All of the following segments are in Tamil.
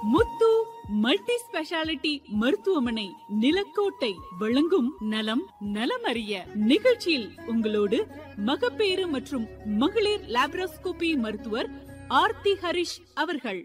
முத்து மல்டி ஸ்பெஷாலிட்டி மருத்துவமனை நிலக்கோட்டை வழங்கும் நலம் நலமறிய நிகழ்ச்சியில் உங்களோடு மகப்பேறு மற்றும் மகளிர் லாப்ரோஸ்கோபி மருத்துவர் ஆர்த்தி ஹரிஷ் அவர்கள்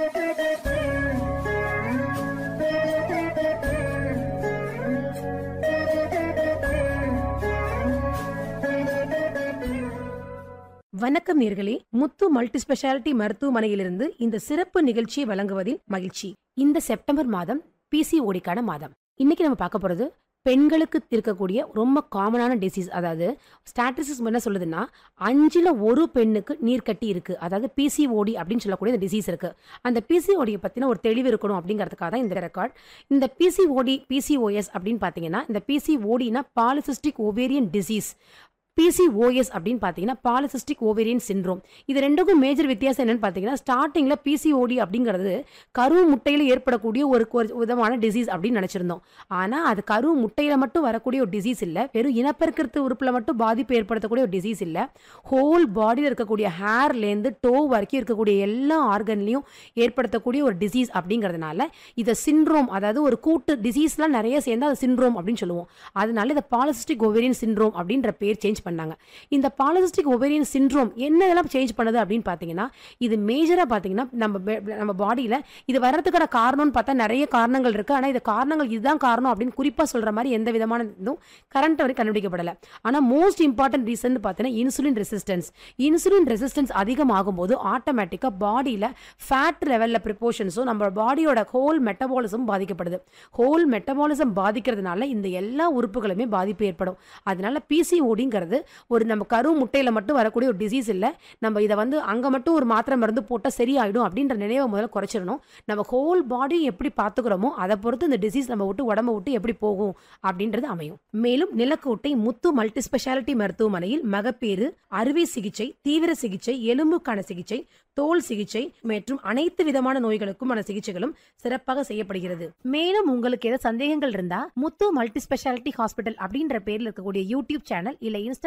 வணக்கம் நேர்களே முத்து மல்டி ஸ்பெஷாலிட்டி மருத்துவமனையிலிருந்து இந்த சிறப்பு நிகழ்ச்சியை வழங்குவதில் மகிழ்ச்சி இந்த செப்டம்பர் மாதம் பிசிஓடிக்கான மாதம் இன்னைக்கு நம்ம பார்க்க போறது பெண்களுக்கு இருக்கக்கூடிய ரொம்ப காமனான டிசீஸ் அதாவது ஸ்டாட்டிஸ்டிக்ஸ் என்ன சொல்லுதுன்னா அஞ்சுல ஒரு பெண்ணுக்கு நீர்க்கட்டி இருக்கு அதாவது பிசிஓடி அப்படின்னு சொல்லக்கூடிய இந்த டிசீஸ் இருக்கு அந்த பிசிஓடியை பத்தின ஒரு தெளிவு இருக்கணும் அப்படிங்கிறதுக்காக தான் இந்த ரெக்கார்ட் இந்த பிசிஓடி பிசிஓஎஸ் அப்படின்னு பார்த்தீங்கன்னா இந்த பிசிஓடினா பாலிசிஸ்டிக் ஓவேரியன் டிசீஸ் பிசிஓஎஸ் அப்படின்னு பார்த்தீங்கன்னா பாலிசிஸ்டிக் ஓவேரியன் சின்ரோம் இது ரெண்டுக்கும் மேஜர் வித்தியாசம் என்னன்னு பார்த்தீங்கன்னா ஸ்டார்டிங்கில் பிசிஓடி அப்படிங்கிறது கரு முட்டையில் ஏற்படக்கூடிய ஒரு ஒரு விதமான டிசீஸ் அப்படின்னு நினச்சிருந்தோம் ஆனால் அது கரு முட்டையில் மட்டும் வரக்கூடிய ஒரு டிசீஸ் இல்லை வெறும் இனப்பெருக்கத்து உறுப்பில் மட்டும் பாதிப்பு ஏற்படுத்தக்கூடிய ஒரு டிசீஸ் இல்லை ஹோல் பாடியில் இருக்கக்கூடிய ஹேர்லேருந்து டோ வரைக்கும் இருக்கக்கூடிய எல்லா ஆர்கன்லையும் ஏற்படுத்தக்கூடிய ஒரு டிசீஸ் அப்படிங்கிறதுனால இதை சின்ரோம் அதாவது ஒரு கூட்டு டிசீஸ்லாம் நிறைய சேர்ந்து அது சின்ரோம் அப்படின்னு சொல்லுவோம் அதனால இதை பாலிசிஸ்டிக் ஓவேரியன் சின்ரோம் அப்படின்ற பேர் சேஞ்ச் பண்ணாங்க இந்த பாலிசிஸ்டிக் ஒவேரியன் சின்ரோம் என்னதெல்லாம் சேஞ்ச் பண்ணுது அப்படின்னு பார்த்தீங்கன்னா இது மேஜராக பார்த்தீங்கன்னா நம்ம பே- நம்ம பாடியில் இது வர்றதுக்கான காரணம்னு பார்த்தா நிறைய காரணங்கள் இருக்குது ஆனால் இது காரணங்கள் இதுதான் காரணம் அப்படின்னு குறிப்பாக சொல்கிற மாதிரி எந்த விதமான இதுவும் கரண்ட் வரை கண்டுபிடிக்கப்படலை ஆனால் மோஸ்ட் இம்பார்ட்டன்ட் ரீசன் பார்த்தீங்கன்னா இன்சுலின் ரெசிஸ்டன்ஸ் இன்சுலின் ரெசிஸ்டன்ஸ் அதிகமாகும் போது ஆட்டோமேட்டிக்காக பாடியில் ஃபேட் லெவலில் ப்ரிப்போர்ஷன்ஸும் நம்ம பாடியோட ஹோல் மெட்டபாலிசம் பாதிக்கப்படுது ஹோல் மெட்டபாலிசம் பாதிக்கிறதுனால இந்த எல்லா உறுப்புகளுமே பாதிப்பு ஏற்படும் அதனால பிசிஓடிங்கிறது ஒரு நம்ம கரு முட்டையில் மட்டும் வரக்கூடிய ஒரு டிசீஸ் இல்லை நம்ம இதை வந்து அங்கே மட்டும் ஒரு மாத்திரை மருந்து போட்டால் சரியாயிடும் அப்படின்ற நினைவை முதல்ல குறைச்சிடணும் நம்ம ஹோல் பாடி எப்படி பார்த்துக்கிறோமோ அதை பொறுத்து இந்த டிசீஸ் நம்ம விட்டு உடம்ப விட்டு எப்படி போகும் அப்படின்றது அமையும் மேலும் நிலக்கோட்டை முத்து மல்டி ஸ்பெஷாலிட்டி மருத்துவமனையில் மகப்பேறு அறுவை சிகிச்சை தீவிர சிகிச்சை எலும்புக்கான சிகிச்சை தோல் சிகிச்சை மற்றும் அனைத்து விதமான நோய்களுக்குமான சிகிச்சைகளும் சிறப்பாக செய்யப்படுகிறது மேலும் உங்களுக்கு ஏதாவது சந்தேகங்கள் இருந்தா முத்து மல்டி ஸ்பெஷாலிட்டி ஹாஸ்பிட்டல் அப்படின்ற பேர்ல இருக்கக்கூடிய யூடியூப் சேனல் இல்ல இன்ஸ்டா